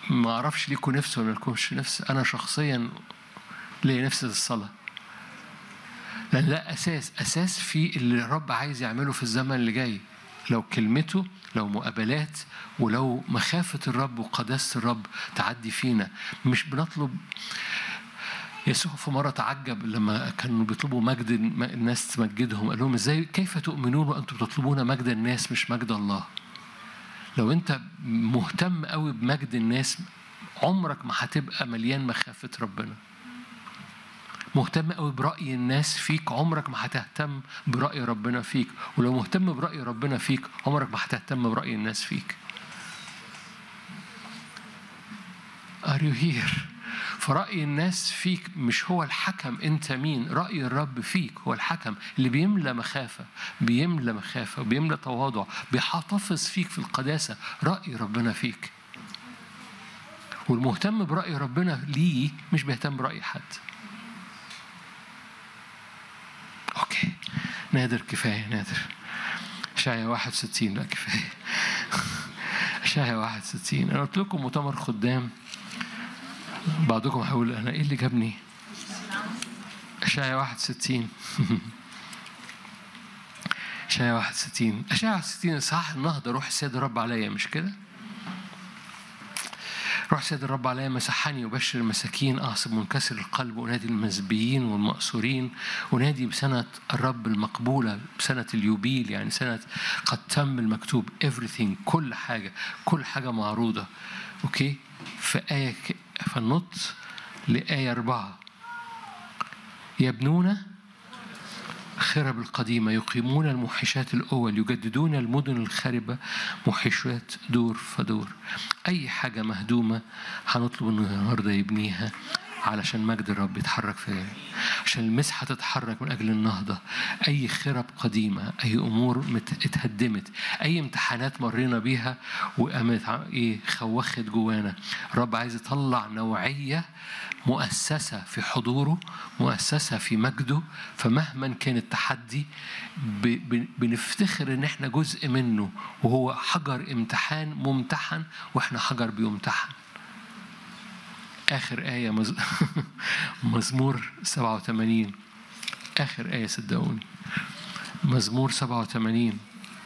ما اعرفش ليكوا نفس ولا لكمش نفس انا شخصيا ليا نفس الصلاه لان ده اساس اساس في اللي الرب عايز يعمله في الزمن اللي جاي لو كلمته لو مقابلات ولو مخافة الرب وقداسة الرب تعدي فينا مش بنطلب يسوع في مرة تعجب لما كانوا بيطلبوا مجد الناس تمجدهم قال لهم ازاي كيف تؤمنون وانتم تطلبون مجد الناس مش مجد الله لو انت مهتم قوي بمجد الناس عمرك ما هتبقى مليان مخافة ربنا مهتم قوي برأي الناس فيك عمرك ما هتهتم برأي ربنا فيك ولو مهتم برأي ربنا فيك عمرك ما هتهتم برأي الناس فيك Are you here؟ فرأي الناس فيك مش هو الحكم أنت مين رأي الرب فيك هو الحكم اللي بيملى مخافة بيملى مخافة بيملى تواضع بيحتفظ فيك في القداسة رأي ربنا فيك والمهتم برأي ربنا ليه مش بيهتم برأي حد اوكي نادر كفايه نادر اشعيا 61 لا كفايه اشعيا 61 انا قلت لكم مؤتمر خدام بعضكم هيقول انا ايه اللي جابني اشعيا 61 اشعيا 61 اشعيا 61 صح النهضه روح السيد الرب عليا مش كده روح سيد الرب عليا مسحني وبشر المساكين أعصب منكسر القلب ونادي المزبيين والمأسورين ونادي بسنة الرب المقبولة بسنة اليوبيل يعني سنة قد تم المكتوب everything كل حاجة كل حاجة معروضة أوكي في آية ك... فالنط لآية أربعة يبنون خرب القديمة يقيمون الموحشات الأول يجددون المدن الخاربة موحشات دور فدور أي حاجة مهدومة هنطلب إنه النهاردة يبنيها علشان مجد الرب يتحرك فيها عشان المسحة تتحرك من أجل النهضة أي خرب قديمة أي أمور مت- اتهدمت أي امتحانات مرينا بيها وقامت ع- إيه خوخت جوانا الرب عايز يطلع نوعية مؤسسة في حضوره مؤسسة في مجده فمهما كان التحدي ب- ب- بنفتخر ان احنا جزء منه وهو حجر امتحان ممتحن واحنا حجر بيمتحن آخر آية مز... مزمور 87 آخر آية صدقوني مزمور 87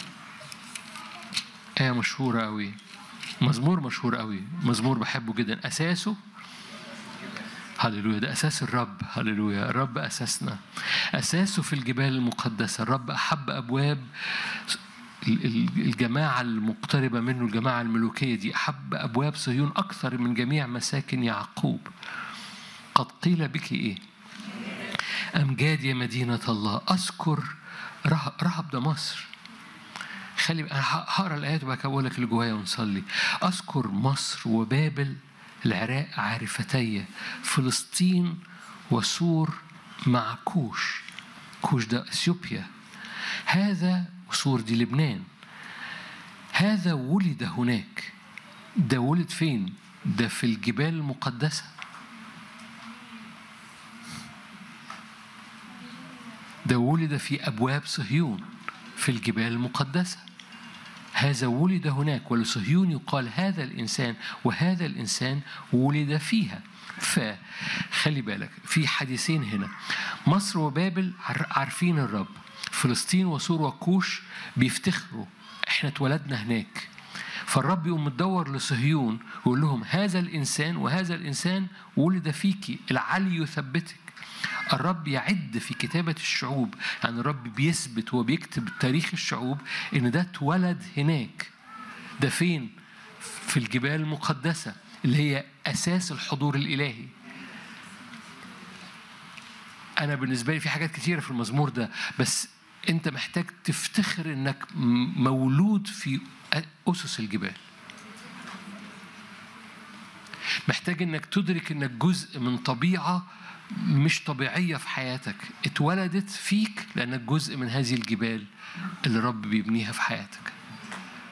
آية مشهورة أوي مزمور مشهور أوي مزمور بحبه جدا أساسه هللويا ده أساس الرب هللويا الرب أساسنا أساسه في الجبال المقدسة الرب أحب أبواب ال- ال- الجماعة المقتربة منه الجماعة الملوكية دي أحب أبواب صهيون أكثر من جميع مساكن يعقوب قد قيل بك إيه أمجاد يا مدينة الله أذكر رهب, رهب ده مصر خلي أنا ه- هقرا الآيات وبعد كده أقول لك اللي جوايا ونصلي أذكر مصر وبابل العراق عارفتي فلسطين وسور مع كوش كوش ده اثيوبيا هذا وسور دي لبنان هذا ولد هناك ده ولد فين ده في الجبال المقدسه ده ولد في ابواب صهيون في الجبال المقدسه هذا ولد هناك ولصهيون يقال هذا الإنسان وهذا الإنسان ولد فيها فخلي بالك في حديثين هنا مصر وبابل عار- عارفين الرب فلسطين وسور وكوش بيفتخروا احنا اتولدنا هناك فالرب يقوم متدور لصهيون ويقول لهم هذا الإنسان وهذا الإنسان ولد فيك العلي يثبتك الرب يعد في كتابة الشعوب يعني الرب بيثبت وبيكتب تاريخ الشعوب إن ده اتولد هناك ده فين؟ في الجبال المقدسة اللي هي أساس الحضور الإلهي أنا بالنسبة لي في حاجات كتيرة في المزمور ده بس أنت محتاج تفتخر إنك م- مولود في أسس الجبال محتاج انك تدرك انك جزء من طبيعه مش طبيعيه في حياتك اتولدت فيك لانك جزء من هذه الجبال اللي الرب بيبنيها في حياتك